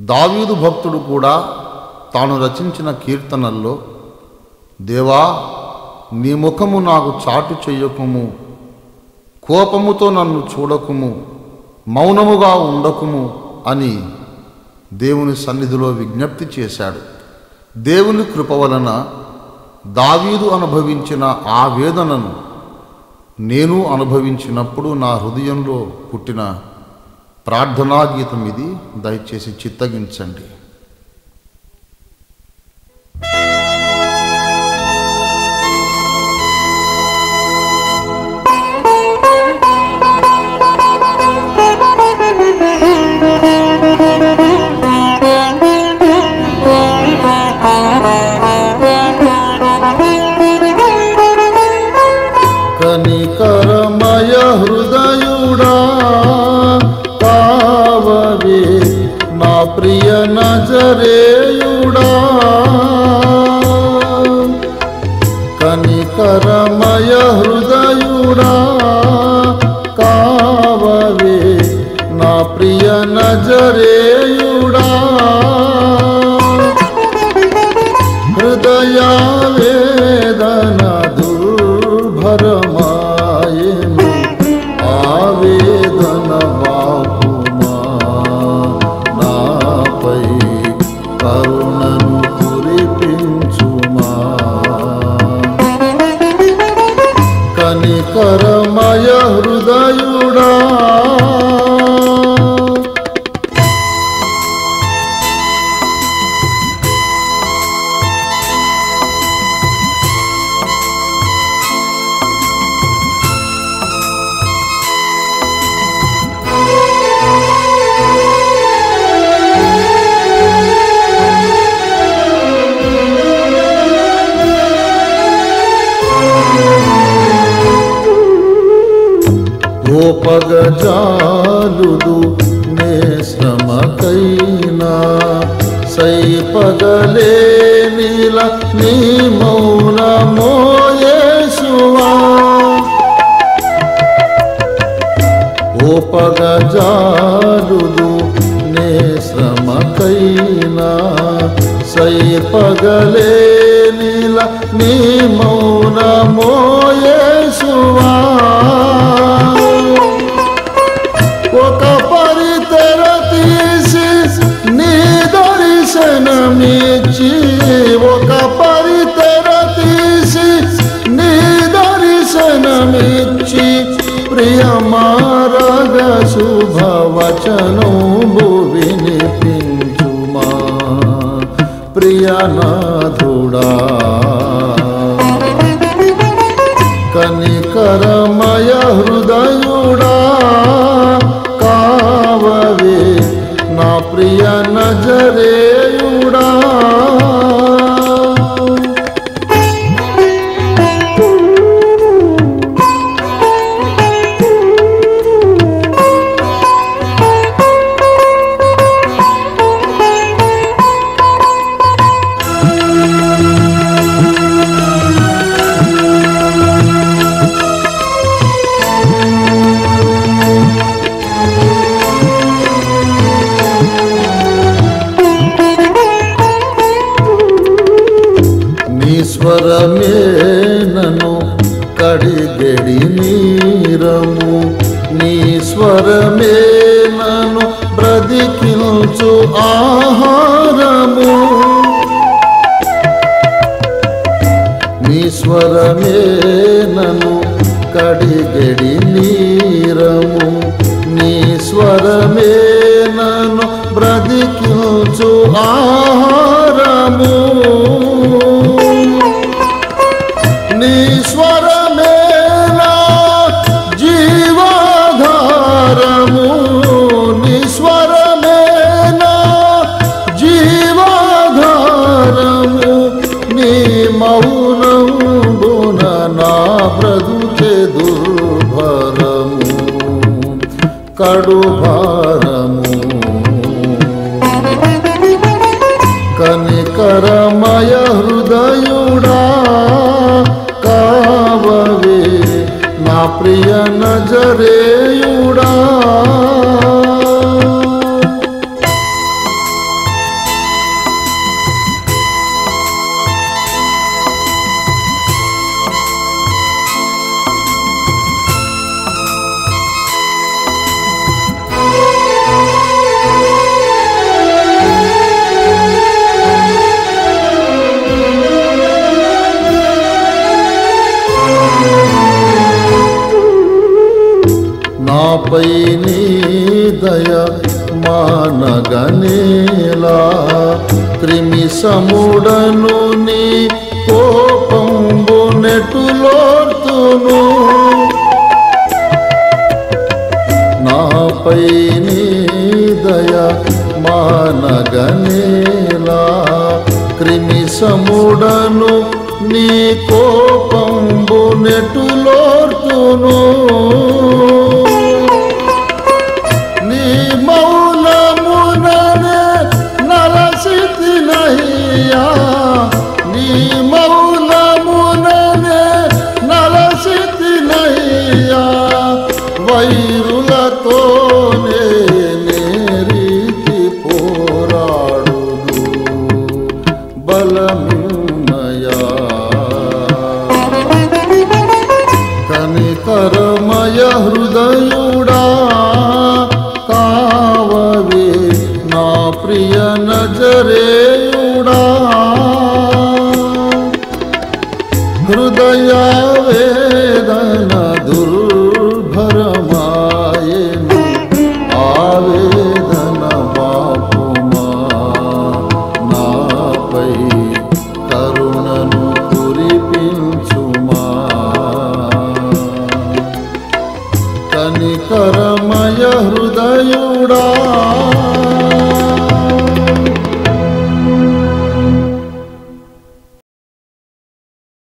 దావీదు భక్తుడు కూడా తాను రచించిన కీర్తనల్లో దేవా నీ ముఖము నాకు చాటు చెయ్యకుము కోపముతో నన్ను చూడకుము మౌనముగా ఉండకుము అని దేవుని సన్నిధిలో విజ్ఞప్తి చేశాడు దేవుని కృప వలన దావీదు అనుభవించిన ఆ వేదనను నేను అనుభవించినప్పుడు నా హృదయంలో పుట్టిన ప్రార్థనా గీతం ఇది దయచేసి చిత్తగించండి కనికరమయ హృదయుడా కావవే నా ప్రియ నజరేయుడా కనికరమయ హృదయుడా కావవే నా ప్రియ నజరేయుడా హృదయావేదన దుర్భరమాయను ఆవేదన బాపుమా నాపై కరుణను కురిపించుమా కనికరమయ హృదయుడా ఓపగజాలుదు నే శ్రమకైనా సైపగలే నీల నీ మౌనమోయేసువా ఓపగజాలుదు నే శ్రమకైనా సైపగలే నీల నీ మౌనమోయేసువా ఒక పరితెర తీసి నీ దర్శనమిచ్చి ఒక పరితెర తీసి నీ దర్శనమిచ్చి ప్రియమారగ శుభవచనం వినిపించుమా ప్రియనాథుడా కనికరమయ హృదయుడా కావవే నా ప్రియ నజరేయుడా నీ స్వరమే నన్ను కడిగడి నీరము నీ స్వరమే నన్ను బ్రతికించు ఆహారము నీ స్వరమే నన్ను కడిగడి నీరము నీ స్వరమే నన్ను బ్రతికించు ఆహారము నీ స్వరమే నా జీవాధారము నీ స్వరమే నా జీవాధారము నీ మౌనమున నా బ్రతుకే దుర్భరము కడుభారము కనికరమయ హృదయుడా కావవే నా ప్రియ నజరేయుడా మన్నగనేలా క్రిమి సముడను నీ కోపంబు నెటులోర్తును నాపై నీ దయ మానగనేలా క్రిమి సముడను నీ కోపంబు నెటులోర్తును నీ మౌనముననే నలసితినయ్యా నీ మౌనముననే నలసితినయ్యా వైరులతోనే నేరీతి పోరాడుదు బలముమయా కనికరమయ హృదయుడా కావవే నా ప్రియ నజరేయుడా హృదయ